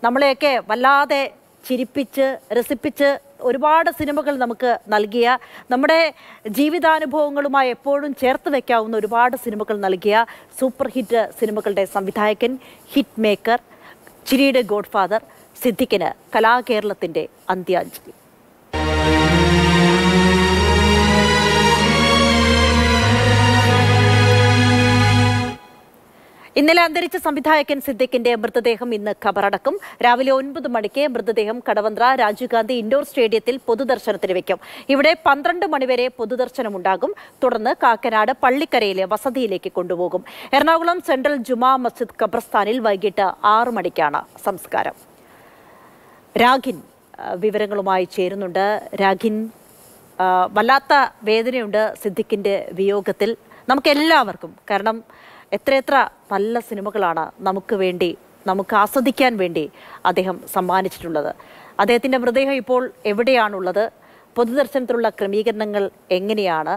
നമ്മളെയൊക്കെ വല്ലാതെ ചിരിപ്പിച്ച് രസിപ്പിച്ച് ഒരുപാട് സിനിമകൾ നമുക്ക് നൽകിയ നമ്മുടെ ജീവിതാനുഭവങ്ങളുമായി എപ്പോഴും ചേർത്ത് വെക്കാവുന്ന ഒരുപാട് സിനിമകൾ നൽകിയ സൂപ്പർ ഹിറ്റ് സിനിമകളുടെ സംവിധായകൻ ഹിറ്റ് മേക്കർ ചിരിയുടെ ഗോഡ്ഫാദർ സിദ്ദിഖിന് കലാകേരളത്തിന്റെ അന്ത്യാഞ്ജലി ഇന്നലെ അന്തരിച്ച സംവിധായകൻ സിദ്ദിഖിന്റെ മൃതദേഹം ഇന്ന് ഖബറടക്കും രാവിലെ ഒൻപത് മണിക്ക് മൃതദേഹം കടവന്ത്ര രാജീവ് ഗാന്ധി ഇൻഡോർ സ്റ്റേഡിയത്തിൽ പൊതുദർശനത്തിന് വെക്കും ഇവിടെ പന്ത്രണ്ട് മണിവരെ പൊതുദർശനമുണ്ടാകും തുടർന്ന് കാക്കനാട് പള്ളിക്കരയിലെ വസതിയിലേക്ക് കൊണ്ടുപോകും എറണാകുളം സെൻട്രൽ ജുമാ മസ്ജിദ് ഖബർസ്ഥാനിൽ വൈകിട്ട് ആറ് മണിക്കാണ് സംസ്കാരം രാഗിൻ ആ, വിവരങ്ങളുമായി ചേരുന്നുണ്ട് രാഗിൻ ആ, വല്ലാത്ത വേദനയുണ്ട് സിദ്ദിഖിന്റെ വിയോഗത്തിൽ നമുക്കെല്ലാവർക്കും കാരണം എത്രയെത്ര നല്ല സിനിമകളാണ് നമുക്ക് വേണ്ടി നമുക്ക് ആസ്വദിക്കാൻ വേണ്ടി അദ്ദേഹം സമ്മാനിച്ചിട്ടുള്ളത് അദ്ദേഹത്തിന്റെ മൃതദേഹം ഇപ്പോൾ എവിടെയാണുള്ളത് പൊതുദർശനത്തിലുള്ള ക്രമീകരണങ്ങൾ എങ്ങനെയാണ്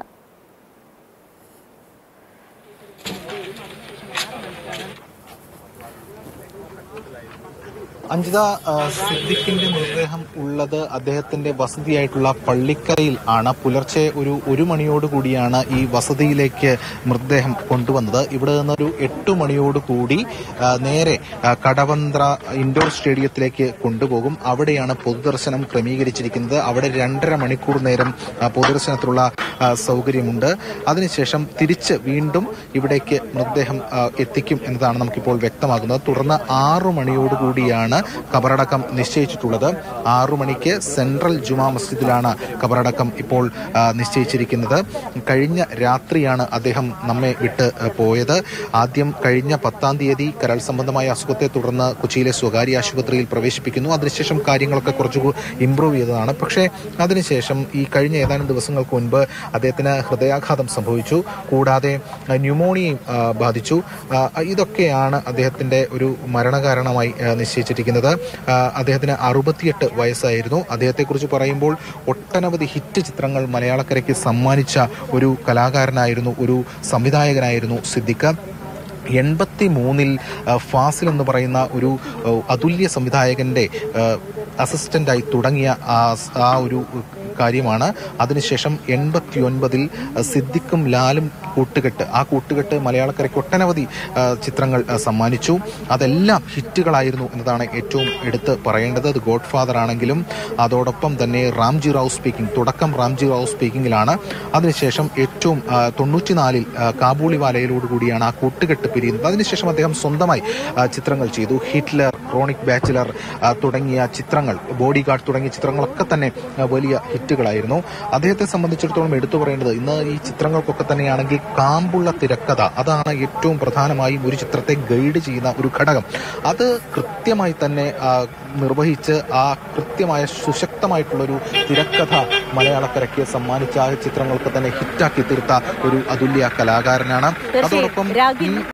അഞ്ജിത ആ, സിദ്ദിഖിന്റെ മൃതദേഹം ഉള്ളത് അദ്ദേഹത്തിന്റെ വസതിയായിട്ടുള്ള പള്ളിക്കരയിൽ ആണ് പുലർച്ചെ ഒരു ഒരു മണിയോട് കൂടിയാണ് ഈ വസതിയിലേക്ക് മൃതദേഹം കൊണ്ടുവന്നത് ഇവിടെ നിന്നൊരു എട്ട് മണിയോട് കൂടി ആ, നേരെ ആ, കടവന്ത്ര ഇൻഡോർ സ്റ്റേഡിയത്തിലേക്ക് കൊണ്ടുപോകും അവിടെയാണ് പൊതുദർശനം ക്രമീകരിച്ചിരിക്കുന്നത് അവിടെ രണ്ടര മണിക്കൂർ നേരം ആ, പൊതുദർശനത്തിനുള്ള ആ, സൗകര്യമുണ്ട് അതിനുശേഷം തിരിച്ച് വീണ്ടും ഇവിടേക്ക് മൃതദേഹം ആ, എത്തിക്കും എന്നതാണ് നമുക്കിപ്പോൾ വ്യക്തമാകുന്നത് തുടർന്ന് ആറു മണിയോട് കൂടിയാണ് കബറടക്കം നിശ്ചയിച്ചിട്ടുള്ളത് ആറു മണിക്ക് സെൻട്രൽ ജുമാ മസ്ജിദിലാണ് കബറടക്കം ഇപ്പോൾ ആ, നിശ്ചയിച്ചിരിക്കുന്നത് കഴിഞ്ഞ രാത്രിയാണ് അദ്ദേഹം നമ്മെ വിട്ട് ആ, പോയത് ആദ്യം കഴിഞ്ഞ പത്താം തീയതി കരൾ സംബന്ധമായ അസുഖത്തെ തുടർന്ന് കൊച്ചിയിലെ സ്വകാര്യ ആശുപത്രിയിൽ പ്രവേശിപ്പിക്കുന്നു അതിനുശേഷം കാര്യങ്ങളൊക്കെ കുറച്ചുകൂടി ഇംപ്രൂവ് ചെയ്തതാണ് പക്ഷേ അതിനുശേഷം ഈ കഴിഞ്ഞ ഏതാനും ദിവസങ്ങൾക്ക് മുൻപ് അദ്ദേഹത്തിന് ഹൃദയാഘാതം സംഭവിച്ചു കൂടാതെ ആ, ന്യൂമോണിയയും ആ, ബാധിച്ചു ആ, ഇതൊക്കെയാണ് അദ്ദേഹത്തിന്റെ ഒരു മരണകാരണമായി ആ, നിശ്ചയിച്ചിരിക്കുന്നത് ആ, അദ്ദേഹത്തിന് അറുപത്തിയെട്ട് വയസ്സായിരുന്നു അദ്ദേഹത്തെക്കുറിച്ച് പറയുമ്പോൾ ഒട്ടനവധി ഹിറ്റ് ചിത്രങ്ങൾ മലയാളക്കരയ്ക്ക് സമ്മാനിച്ച ഒരു കലാകാരനായിരുന്നു ഒരു സംവിധായകനായിരുന്നു സിദ്ദിഖ് എൺപത്തി മൂന്നിൽ ഫാസിൽ എന്ന് പറയുന്ന ഒരു ആ, അതുല്യ സംവിധായകന്റെ അസിസ്റ്റന്റായി തുടങ്ങിയ ആ ആ ഒരു കാര്യമാണ് അതിനുശേഷം എൺപത്തി ഒൻപതിൽ സിദ്ദിഖും ലാലും കൂട്ടുകെട്ട് ആ കൂട്ടുകെട്ട് മലയാളക്കരയ്ക്ക് ഒട്ടനവധി ആ, ചിത്രങ്ങൾ ആ, സമ്മാനിച്ചു അതെല്ലാം ഹിറ്റുകളായിരുന്നു എന്നതാണ് ഏറ്റവും എടുത്ത് പറയേണ്ടത് അത് ഗോഡ് ഫാദർ ആണെങ്കിലും അതോടൊപ്പം തന്നെ റാംജി റാവു സ്പീക്കിംഗ് തുടക്കം റാംജി റാവു സ്പീക്കിംഗിലാണ് അതിനുശേഷം ഏറ്റവും ആ, തൊണ്ണൂറ്റിനാലിൽ ആ, കാബൂളിവാലയിലോട് കൂടിയാണ് ആ കൂട്ടുകെട്ട് പിരിയുന്നത് അതിനുശേഷം അദ്ദേഹം സ്വന്തമായി ആ, ചിത്രങ്ങൾ ചെയ്തു ഹിറ്റ്ലർ ക്രോണിക് ബാച്ചിലർ ആ, തുടങ്ങിയ ചിത്രങ്ങൾ ബോഡി ഗാർഡ് തുടങ്ങിയ ചിത്രങ്ങളൊക്കെ തന്നെ ആ, വലിയ ഹിറ്റുകളായിരുന്നു അദ്ദേഹത്തെ സംബന്ധിച്ചിടത്തോളം എടുത്തു പറയേണ്ടത് ഇന്ന് ഈ ചിത്രങ്ങൾക്കൊക്കെ തന്നെയാണെങ്കിൽ കാമ്പുള്ള തിരക്കഥ അതാണ് ഏറ്റവും പ്രധാനമായും ഒരു ചിത്രത്തെ ഗൈഡ് ചെയ്യുന്ന ഒരു ഘടകം അത് കൃത്യമായി തന്നെ ആ, നിർവഹിച്ച് ആ കൃത്യമായ സുശക്തമായിട്ടുള്ള ഒരു തിരക്കഥ മലയാളക്കരയ്ക്ക് സമ്മാനിച്ച ആ ചിത്രങ്ങൾക്ക് തന്നെ ഹിറ്റാക്കി തീർത്ത ഒരു അതുല്യ കലാകാരനാണ് തീർച്ചയായും അതോടൊപ്പം രാഗിൻ ഈ